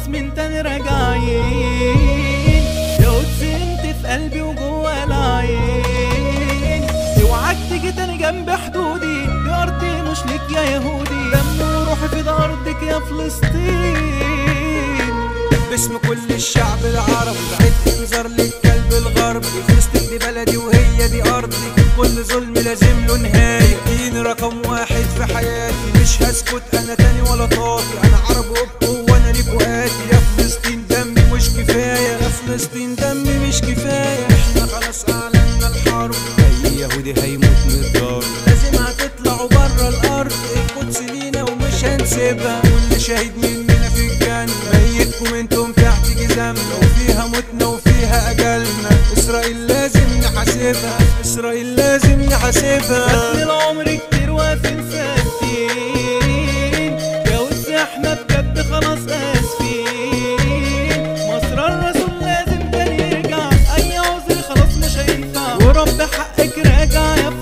من تاني راجعين يا قدس انت في قلبي وجوه العين اوعاك تيجي تاني جنب حدودي دي ارضي مش ليك يا يهودي دم وروحي في ده ارضك يا فلسطين باسم كل الشعب العربي بعد انذار للكلب الغربي فلسطين دي بلدي وهي دي ارضي كل ظلم لازم له نهايه دين رقم واحد في حياتي مش هسكت انا تاني ولا طاطي انا عرب وبقوة وانا ليك وقاتي يا فلسطين دمي مش كفايه يا فلسطين دمي مش كفايه احنا خلاص اعلنا الحرب اي يهودي هيموت من الدار لازم هتطلعوا بره الارض القدس لينا ومش هنسيبها كل شهيد مننا في الجنه ميتكم انتم تحت جزامنا وفيها موتنا وفيها اجلنا اسرائيل لازم نحاسبها اسرائيل لازم نحاسبها فاتني العمر كتير واقفين ساكتين يا قدس احنا بجد خلاص اسفين مصر الرسول لازم تاني يرجع اي عذر خلاص مش هينفع ورب حقك راجع يا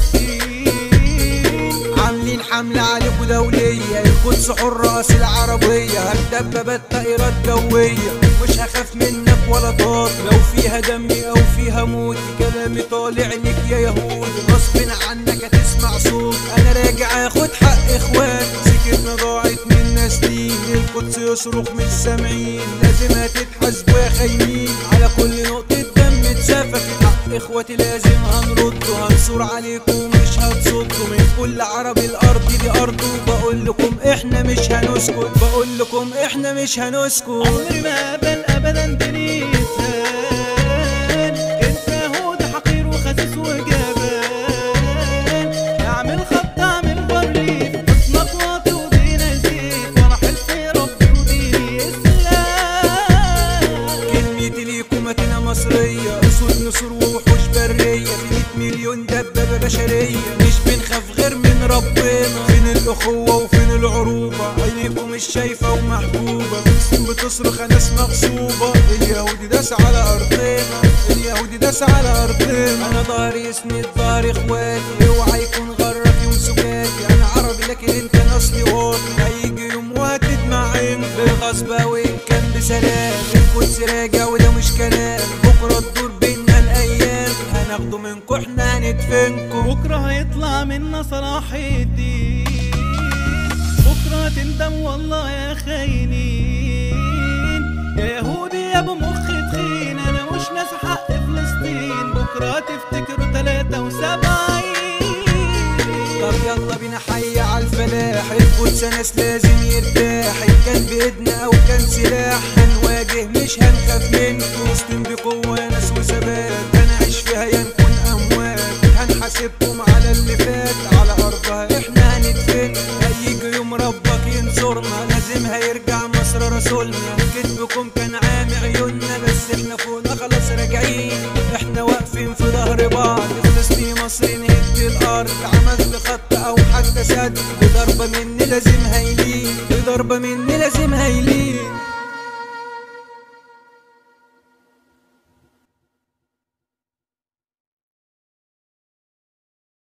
فلسطين عاملين حملة عليكم دولية القدس حرة أصل العربية هتدببات طائرات جوية مش هخاف منك ولا طاط لو فيها دمي أو فيها موت كلامي طالع لك يا يهود غصب عنك هتسمع صوت أنا راجع آخد حق إخوات سكتنا ضاعت من سنين القدس يصرخ مش سامعين لازم هتتحاسبوا يا خاينين على كل نقطة دم اتسفكت حق إخواتي لازم هنرده هنصور عليكم مش هتصدوا من كل عربي الارض دي ارضه بقول لكم احنا مش هنسكت بقول لكم احنا مش هنسكت عمري ما اقبل ابدا بنيسان انت يهود حقير وخسيس وجبان اعمل خط اعمل برليف اسمك واطي ودينا زيت وانا حلفي ربي وديني اسلام كلمتي ليكم مدينة مصرية اسود نسور ووحوش برية في 100 مليون دبابة بشرية مش بنخاف غير من ربنا فين الأخوة وفين العروبة عينيكم مش شايفة ومحبوبة فلسطين بتصرخ ناس مغصوبة اليهودي داس على أرضنا اليهودي داس على أرضنا أنا ظهري يسند ظهر إخواتي اوعى يكون غرك يوم سكاتي أنا عربي لكن أنت نصلي واطي هيجي يوم وهتدمع عين بالغصب وإن كان بسلام القدس راجع وده مش كلام بكرة تدور بينا الأيام هناخده منكم احنا هندفنكم بكرة هيطلع منا صلاح الدين بكرة تندم والله يا خاينين يا يهودي يا ابو مخ تخين انا مش ناس حق فلسطين بكرة تفتكروا تلاتة وسبعين طب يلا بينا حي على الفلاح القدس ناس لازم يرتاح إن كان بإيدنا أو كان سلاح هنواجه مش هنخاف منكم فلسطين بقوة ناس وثبات هنعيش فيها يا نكون أموات هنحاسبكم على اللي فات على أرضها إحنا هندفن هيجي يوم ربك ينصرنا لازم هيرجع مصر رسولنا كتبكم كان عامي عيوننا بس احنا فوقنا خلاص راجعين احنا واقفين في ظهر بعض فلسطين مصر نهد الارض عملت خط او حتى سد بضربة مني لازم هيلين بضربة مني لازم هيلين